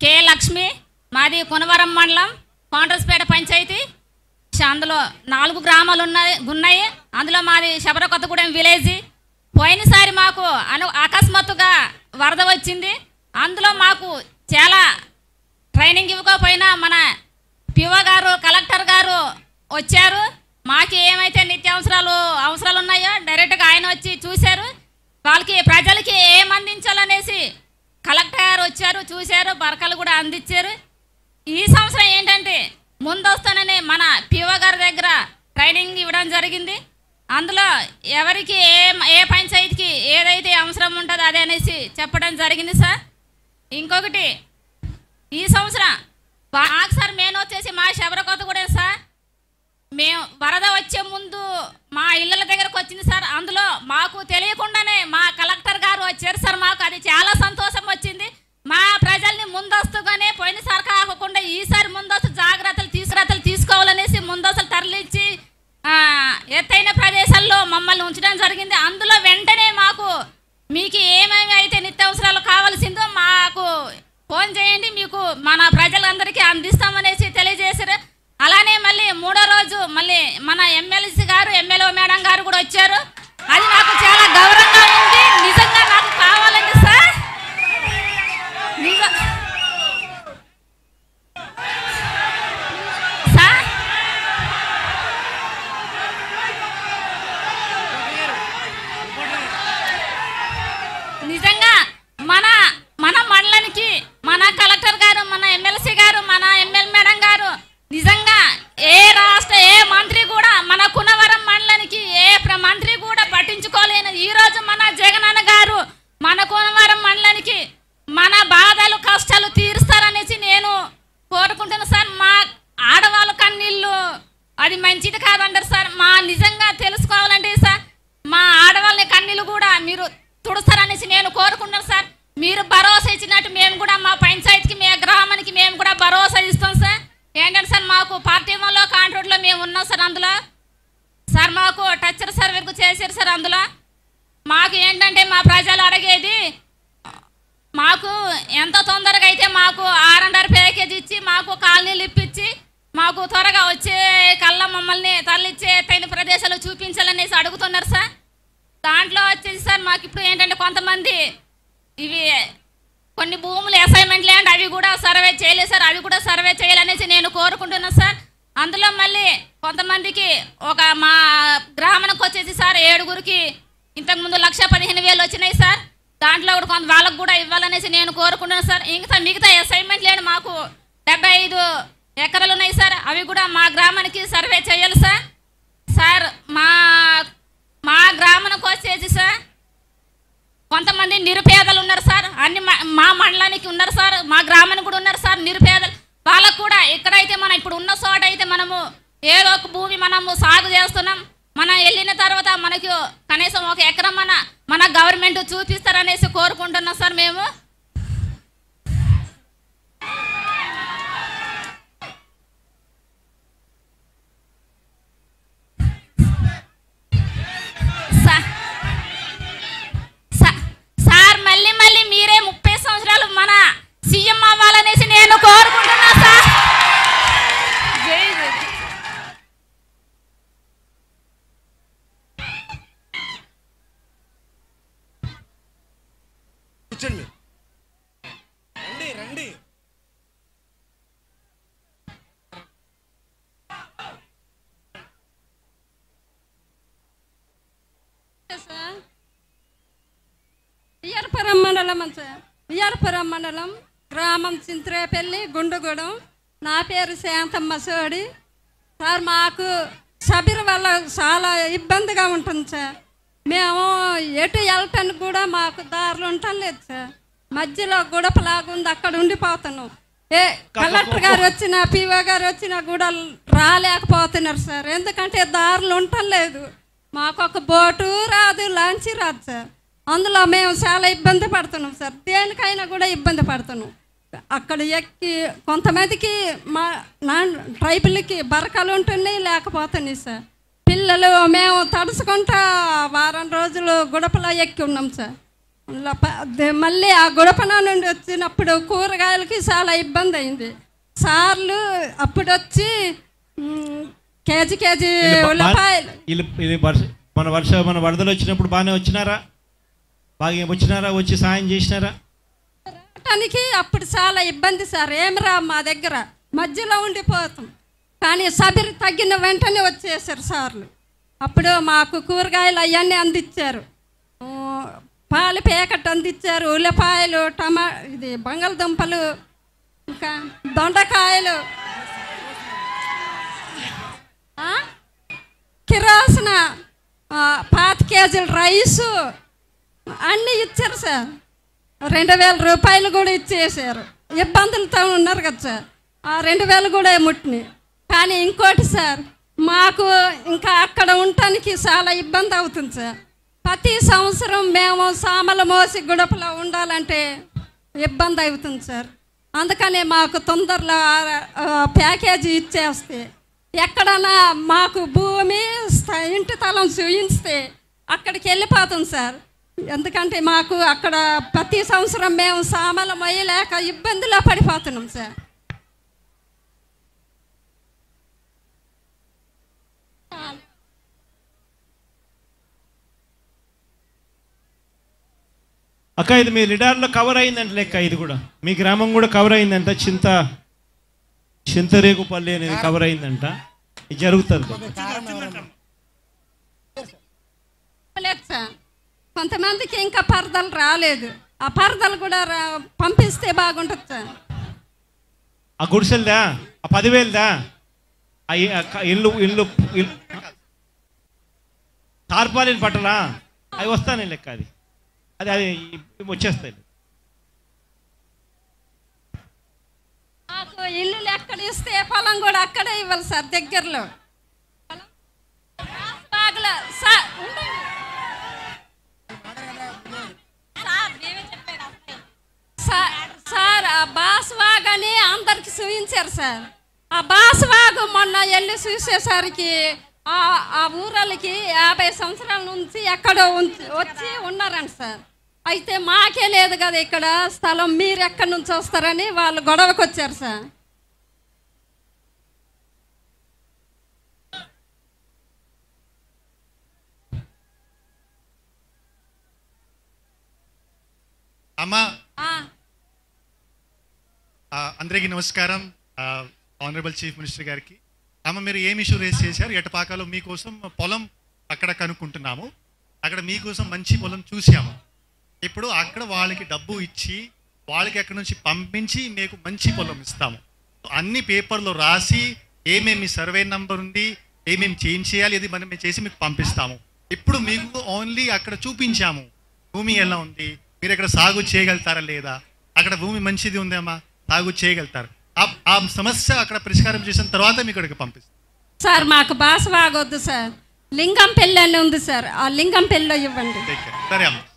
కే లక్ష్మి మాది కునవరం మండలం కోండ్రస్పేట పంచాయతీ చ- అందులో నాలుగు గ్రామాలు ఉన్నాయి ఉన్నాయి అందులో మాది శబర కొత్తగూడెం విలేజ్ పోయినసారి మాకు అను అకస్మాత్తుగా వరద వచ్చింది అందులో మాకు చాలా ట్రైనింగ్ ఇవ్వకపోయినా మన పిఓ గారు కలెక్టర్ గారు వచ్చారు మాకు ఏమైతే నిత్యావసరాలు అవసరాలు ఉన్నాయో డైరెక్ట్గా ఆయన వచ్చి చూశారు వాళ్ళకి ప్రజలకి ఏం అందించాలనేసి కలెక్టర్ గారు వచ్చారు చూశారు బరకలు కూడా అందించారు ఈ సంవత్సరం ఏంటంటే ముందొస్తానని మన పిఓ గారి దగ్గర ట్రైనింగ్ ఇవ్వడం జరిగింది అందులో ఎవరికి ఏ ఏ పంచాయతీకి ఏదైతే అవసరం ఉంటుందో అదే అనేసి చెప్పడం జరిగింది సార్ ఇంకొకటి ఈ సంవత్సరం మాకు సార్ మెయిన్ వచ్చేసి మా శబరకొత్త కూడా సార్ మేము వరద వచ్చే ముందు మా ఇళ్ళ దగ్గరకు వచ్చింది సార్ అందులో మాకు తెలియకుండానే మా కలెక్టర్ గారు వచ్చారు సార్ మాకు అది చాలా సంతోషం వచ్చింది మా ప్రజల్ని ముందస్తుగానే పోయినసారి కాకుండా ఈసారి ముందస్తు జాగ్రత్తలు తీసుకురాతలు తీసుకోవాలనేసి ముందస్తులు తరలించి ఆ, ఎత్తైన ప్రదేశాల్లో మమ్మల్ని ఉంచడం జరిగింది అందులో వెంటనే మాకు మీకు ఏమేమి అయితే నిత్యావసరాలు కావాల్సిందో మాకు ఫోన్ చేయండి మీకు మన ప్రజలందరికీ అందిస్తామనేసి తెలియజేశారు అలానే మళ్ళీ మూడో రోజు మళ్ళీ మన ఎమ్మెల్సీ గారు ఎమ్మెల్యే మేడం గారు కూడా వచ్చారు అది నాకు చాలా గౌరవంగా ఉంది నిజంగా నాకు కావాలండి సార్ నిజ సార్ నిజంగా మన మన మండలానికి మన కలెక్టర్ గారు మన ఎమ్మెల్సీ గారు మన ఎమ్మెల్యే మేడం గారు నిజంగా ఏ రాష్ట్ర ఏ మంత్రి కూడా మన కునవరం మండలానికి ఏ ప్ర- మంత్రి కూడా పట్టించుకోలేని ఈ రోజు మన జగనన్న గారు మన కునవరం మండలానికి మన బాధలు కష్టాలు తీరుస్తారనేసి నేను కోరుకుంటున్నాను సార్ మా ఆడవాళ్ళ కన్నీళ్ళు అది మంచిది కాదంటారు సార్ మా నిజంగా తెలుసుకోవాలంటే సార్ మా ఆడవాళ్ళని కన్నీళ్ళు కూడా మీరు తుడుస్తారనేసి నేను కోరుకుంటున్నాను సార్ మీరు భరోసా ఇచ్చినట్టు మేము కూడా మా పంచాయతీకి మీ గ్రామానికి మేము కూడా భరోసా ఇస్తాం సార్ ఏంటంటే సార్ మాకు పార్టీ వల్ల కాంట్రాక్ట్లో మేము ఉన్నాం సార్ అందులో సార్ మాకు టచ్చర్ సర్వేకు చేశారు సార్ అందులో మాకు ఏంటంటే మా ప్రజలు అడిగేది మాకు ఎంత తొందరగా అయితే మాకు ఆర్ అండ్ ఆర్ ప్యాకేజ్ ఇచ్చి మాకు కాలనీలు ఇప్పించి మాకు త్వరగా వచ్చే కళ్ళ మమ్మల్ని తరలిచ్చే ఎత్తైన ప్రదేశాలు చూపించాలనేసి అడుగుతున్నారు సార్ దాంట్లో వచ్చేసి సార్ మాకు ఇప్పుడు ఏంటంటే కొంతమంది ఇవి కొన్ని భూములు అసైన్మెంట్ ల్యాండ్ అవి కూడా సర్వే చేయలేదు సార్ అవి కూడా సర్వే చేయాలనేసి నేను కోరుకుంటున్నాను సార్ అందులో మళ్ళీ కొంతమందికి ఒక మా గ్రామానికి వచ్చేసి సార్ ఏడుగురికి ఇంతకుముందు లక్ష పదిహేను వేలు వచ్చినాయి సార్ దాంట్లో కూడా కొంత వాళ్ళకు కూడా ఇవ్వాలనేసి నేను కోరుకుంటున్నాను సార్ ఇంకా మిగతా అసైన్మెంట్ ల్యాండ్ మాకు డెబ్బై ఐదు ఎకరాలు ఉన్నాయి సార్ అవి కూడా మా గ్రామానికి సర్వే చేయాలి సార్ సార్ మా మా గ్రామానికి వచ్చేసి సార్ కొంతమంది నిరుపేదలు ఉన్నారు సార్ అన్ని మా- మా మండలానికి ఉన్నారు సార్ మా గ్రామానికి కూడా ఉన్నారు సార్ నిరుపేదలు వాళ్ళకు కూడా ఎక్కడైతే మనం ఇప్పుడు ఉన్న చోట అయితే మనము ఏదో ఒక భూమి మనము సాగు చేస్తున్నాం మనం వెళ్ళిన తర్వాత మనకు కనీసం ఒక ఎకరం మన మన గవర్నమెంట్ చూపిస్తారనేసి కోరుకుంటున్నాం సార్ మేము సా- సా- సార్ మళ్ళీ మళ్ళీ మీరే ముప్పై సంవత్సరాలు మన సీఎం అవ్వాలనేసి నేను కోరుకుంటున్నా సార్ జై జై. కూర్చోండి రండి రండి సార్ వియ్యరపురం మండలం సార్ వియ్యరపురం మండలం గ్రామం చింత్రేపల్లి గుండుగూడెం నా పేరు శాంతమ్మ సోడి సార్ మాకు సబిర్ వల్ల చాలా ఇబ్బందిగా ఉంటుంది సార్ మేము ఎటు వెళ్ళటానికి కూడా మాకు దారులు ఉండటం లేదు సార్ మధ్యలో గుడపలాగా ఉంది అక్కడ ఉండిపోతున్నాం ఏ కలెక్టర్ గారు వచ్చినా పిఓ గారు వచ్చినా కూడా రాలేకపోతున్నారు సార్ ఎందుకంటే దారులు ఉండటం లేదు మాకు ఒక బోటు రాదు లాంచి రాదు సార్ అందులో మేము చాలా ఇబ్బంది పడుతున్నాం సార్ దేనికైనా కూడా ఇబ్బంది పడుతున్నాం అక్కడ ఎక్కి కొంతమందికి మా నా ట్రైబుల్కి బరకలు ఉంటున్నాయి లేకపోతున్నాయి సార్ పిల్లలు మేము తడుచుకుంటా వారం రోజులు గుడపలో ఎక్కి ఉన్నాం సార్ అందులో ప- ద- మళ్ళీ ఆ గుడపన నుండి వచ్చినప్పుడు కూరగాయలకి చాలా ఇబ్బంది అయింది సార్లు అప్పుడు వచ్చి మ్, కేజీ కేజీ వీళ్ళు బా- ఉల్లిపాయలు వీళ్ళు వీళ్ళు వర్ష మన వర్ష మన వరదలు వచ్చినప్పుడు బాగానే వచ్చినారా బాగా వచ్చినారా వచ్చి సాయం చేసినారా రావటానికి అప్పుడు చాలా ఇబ్బంది సార్ ఏం రా మా దగ్గర మధ్యలో ఉండిపోతాం కానీ సబిరి తగ్గిన వెంటనే వచ్చేసారు సార్లు అప్పుడు మాకు కూరగాయలు అవన్నీ అందించారు ఆ, పాల ప్యాకెట్ అందించారు ఉల్లిపాయలు టమా ఇది బంగాళదుంపలు ఇంకా దొండకాయలు ఆ? కిరాసన ఆ, పాత కేజీల రైసు అన్నీ ఇచ్చారు సార్ రెండు వేల రూపాయలు కూడా ఇచ్చేసారు ఇబ్బందులతో ఉన్నారు కదా సార్ ఆ రెండు వేలు కూడా ముట్టినాయి కానీ ఇంకోటి సార్ మాకు ఇంకా అక్కడ ఉండటానికి చాలా ఇబ్బంది అవుతుంది సార్ ప్రతి సంవత్సరం మేము సామల మోసి గుడపలో ఉండాలంటే ఇబ్బంది అవుతుంది సార్ అందుకనే మాకు తొందరలో ఆ- ఆ ప్యాకేజీ ఇచ్చేస్తే ఎక్కడన్నా మాకు భూమి స్థ- ఇంటి తలం చూయిస్తే అక్కడికి వెళ్ళిపోతాం సార్ ఎందుకంటే మాకు అక్కడ ప్రతి సంవత్సరం మేము సామల మొయ్యలేక ఇబ్బందిలో పడిపోతున్నాం సార్ అక్క ఇది మీ రిడార్లో కవర్ అయిందంట లెక్క ఇది కూడా మీ గ్రామం కూడా కవర్ అయిందంట చింత చింతరేగుపల్లి అనేది కవర్ అయిందంట ఇది జరుగుతుంది లేదు సార్ కొంతమందికి ఇంకా పరదలు రాలేదు ఆ పరదలు కూడా రా- పంపిస్తే బాగుంటుంది సార్ ఆ గుడిసెలదా ఆ పదివేలదా ఆ ఇ- ఆ క- ఇల్లు ఇల్లు ఇల్లు తార్పాలిన పట్టలా అవి వస్తానే లెక్క అది అది అది ఇ- వచ్చేస్తాయి మాకు ఇల్లులు ఎక్కడ ఇస్తే పొలం కూడా అక్కడే ఇవ్వాలి సార్ దగ్గరలో పొలం? బాగులో సార్ ఉండండి. సార్, మేమే చెప్పేది అంతే. సార్ సార్ ఆ బాస్వాగ్ అని అందరికి చూపించారు సార్ ఆ బాస్వాగ్ మొన్న వెళ్ళి చూసేసరికి ఆ ఆ ఊరలకి యాభై సంవత్సరాల నుంచి ఎక్కడో ఉంచి వచ్చి ఉన్నారంట సార్ అయితే మాకే లేదు కదా ఇక్కడ స్థలం మీరు ఎక్కడి నుంచి వస్తారని వాళ్ళు గొడవకు వచ్చారు సార్ అమ్మా ఆ, ఆ, అందరికీ నమస్కారం ఆనరబుల్ చీఫ్ మినిస్టర్ గారికి అమ్మ మీరు ఏం ఇష్యూ రేస్ చేశారు ఎటపాకాలో మీకోసం పొలం అక్కడ కనుక్కుంటున్నాము అక్కడ మీకోసం మంచి పొలం చూసాము ఇప్పుడు అక్కడ వాళ్ళకి డబ్బు ఇచ్చి వాళ్ళకి అక్కడ నుంచి పంపించి మీకు మంచి పొలం ఇస్తాము అన్ని పేపర్లో రాసి ఏమేమి సర్వే నంబర్ ఉంది ఏమేమి చేంజ్ చేయాలి ఇది మనం చేసి మీకు పంపిస్తాము ఇప్పుడు మీకు ఓన్లీ అక్కడ చూపించాము భూమి ఎలా ఉంది మీరు అక్కడ సాగు చేయగలుగుతారా లేదా అక్కడ భూమి మంచిది ఉందేమా సాగు చేయగలుగుతారు ఆ- ఆ సమస్య అక్కడ పరిష్కారం చేసిన తర్వాత మీకు ఇక్కడికి పంపిస్తాం సార్ మాకు బాసవాగొద్దు సార్ లింగం పెళ్ళి అని ఉంది సార్ ఆ లింగం పెళ్ళి ఇవ్వండి Take care. సరే అమ్మ